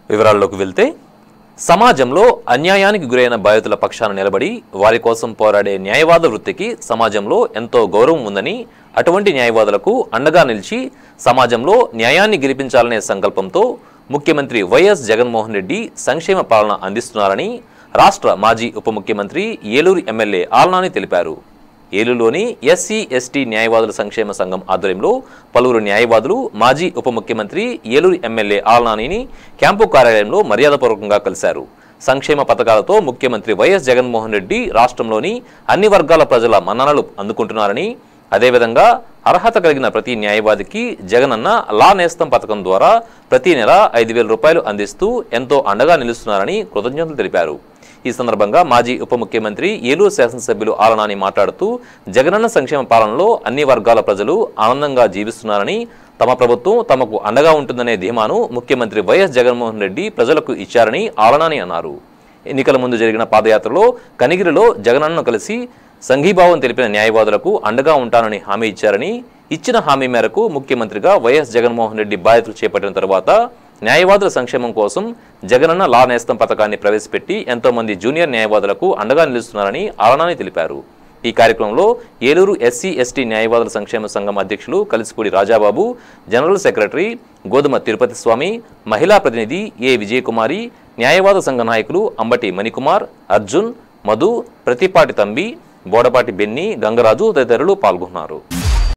వివరాల్లోకి వెళ్తే సమాజంలో అన్యాయానికి గురైన బాధితుల పక్షాన నిలబడి వారి కోసం పోరాడే న్యాయవాద వృత్తికి సమాజంలో ఎంతో గౌరవం ఉందని అటువంటి న్యాయవాదులకు అండగా నిలిచి సమాజంలో న్యాయాన్ని గెలిపించాలనే సంకల్పంతో ముఖ్యమంత్రి వైఎస్ జగన్మోహన్ రెడ్డి సంక్షేమ పాలన అందిస్తున్నారని రాష్ట్ర మాజీ ఉప ముఖ్యమంత్రి ఏలూరు ఎమ్మెల్యే ఆల్నాని తెలిపారు ఏలూరులోని ఎస్సీ ఎస్టీ న్యాయవాదుల సంక్షేమ సంఘం ఆధ్వర్యంలో పలువురు న్యాయవాదులు మాజీ ఉప ముఖ్యమంత్రి ఏలూరు ఎమ్మెల్యే ఆల్నానిని క్యాంపు కార్యాలయంలో మర్యాదపూర్వకంగా కలిశారు సంక్షేమ పథకాలతో ముఖ్యమంత్రి వైఎస్ జగన్మోహన్ రెడ్డి రాష్ట్రంలోని అన్ని వర్గాల ప్రజల మన్ననలు అందుకుంటున్నారని అదేవిధంగా అర్హత కలిగిన ప్రతి న్యాయవాదికి జగనన్న లా నేస్తం పథకం ద్వారా ప్రతి నెల ఐదు వేల రూపాయలు అందిస్తూ ఎంతో అండగా నిలుస్తున్నారని కృతజ్ఞతలు తెలిపారు ఈ సందర్భంగా మాజీ ఉప ముఖ్యమంత్రి ఏలూరు శాసనసభ్యులు ఆలనాని మాట్లాడుతూ జగనన్న సంక్షేమ పాలనలో అన్ని వర్గాల ప్రజలు ఆనందంగా జీవిస్తున్నారని తమ ప్రభుత్వం తమకు అండగా ఉంటుందనే ధీమాను ముఖ్యమంత్రి వైఎస్ జగన్మోహన్ రెడ్డి ప్రజలకు ఇచ్చారని ఆలనాని అన్నారు ఎన్నికల ముందు జరిగిన పాదయాత్రలో కనిగిరిలో జగనన్నను కలిసి సంఘీభావం తెలిపిన న్యాయవాదులకు అండగా ఉంటానని హామీ ఇచ్చారని ఇచ్చిన హామీ మేరకు ముఖ్యమంత్రిగా వైఎస్ జగన్మోహన్ రెడ్డి బాధ్యతలు చేపట్టిన తర్వాత న్యాయవాదుల సంక్షేమం కోసం జగనన్న లా నేస్తం పథకాన్ని ప్రవేశపెట్టి ఎంతో మంది జూనియర్ న్యాయవాదులకు అండగా నిలుస్తున్నారని ఆలనాని తెలిపారు ఈ కార్యక్రమంలో ఏలూరు ఎస్సీ ఎస్టీ న్యాయవాదుల సంక్షేమ సంఘం అధ్యక్షులు కలిసిపూడి రాజాబాబు జనరల్ సెక్రటరీ గోధుమ తిరుపతి స్వామి మహిళా ప్రతినిధి ఏ విజయకుమారి న్యాయవాద సంఘ నాయకులు అంబటి మణికుమార్ అర్జున్ మధు ప్రతిపాటి తంబి బోడపాటి బెన్ని గంగరాజు తదితరులు పాల్గొన్నారు